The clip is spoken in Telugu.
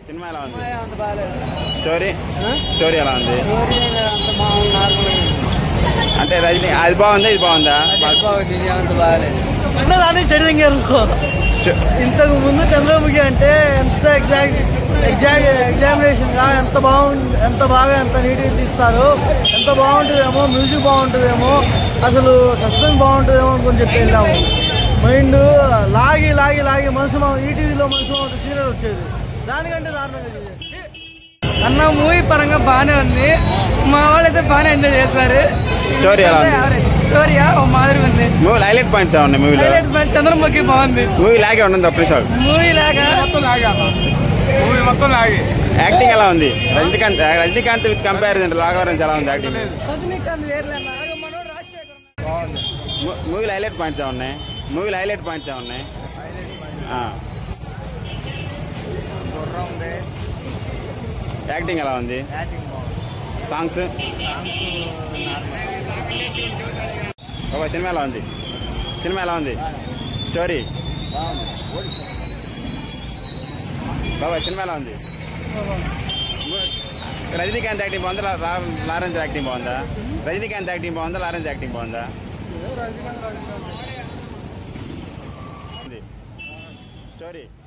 సినిమా ఎలా ఉంది అంత బాగాలేదు స్టోరీ స్టోరీ ఎలా ఉంది అంత మామూలు నార్మల్ అంటే రజనీ అది బాగుందా ఇది బాగుందా అంత బాగాలేదు అంటే దాన్ని చెడింగారు ఇంతకు ముందు చంద్రముఖి అంటే ఎంత ఎగ్జాక్ట్ ఎగ్జాక్ట్ ఎగ్జామినేషన్ గా ఎంత బాగుంది ఎంత బాగా ఎంత నీట్గా తీస్తారు ఎంత బాగుంటుందేమో మ్యూజిక్ బాగుంటుందేమో అసలు సస్పెన్స్ బాగుంటుందేమో అనుకుని చెప్పి వెళ్ళాము మైండ్ లాగి లాగి లాగి మనసు ఈటీవీలో మనసు సీరియల్ వచ్చేది దానికంటే దారుణంగా చేసేది. అన్న మూవీ పరంగా బాగానే ఉంది మా వాళ్ళు అయితే బాగానే ఎంజాయ్ చేశారు Story ఎలా ఉంది? స్టోరీయా ఓ మాదిరి ఉంది మూవీ హైలైట్ పాయింట్స్ ఉన్నాయి మూవీలో హైలైట్స్ మన చంద్రముఖి బాగుంది మూవీ లాగే ఉండదు ఒక్క నిమిషం మూవీ లాగా మూవీ మొత్తం లాగి యాక్టింగ్ ఎలా ఉంది రజనీకాంత్ రజనీకాంత్ విత్ కంపారిజన్ రాఘవరం ఎలా ఉంది యాక్టింగ్ రజనీకాంత్ వేర్లే అన్న. అలాగే మనోడు రాజశేఖర్ మూవీలో హైలైట్ పాయింట్స్ ఉన్నాయి మూవీలో హైలైట్ పాయింట్స్ ఉన్నాయి ఆ. యాక్టింగ్ ఎలా ఉంది సాంగ్స్ బాబా సినిమా ఎలా ఉంది సినిమా ఎలా ఉంది స్టోరీ బాబా సినిమా ఎలా ఉంది రజనీకాంత్ యాక్టింగ్ బాగుందా లా- లా- లారెన్స్ యాక్టింగ్ బాగుందా రజనీకాంత్ యాక్టింగ్ బాగుందా లారెన్స్ యాక్టింగ్ బాగుందా ఉంది. స్టోరీ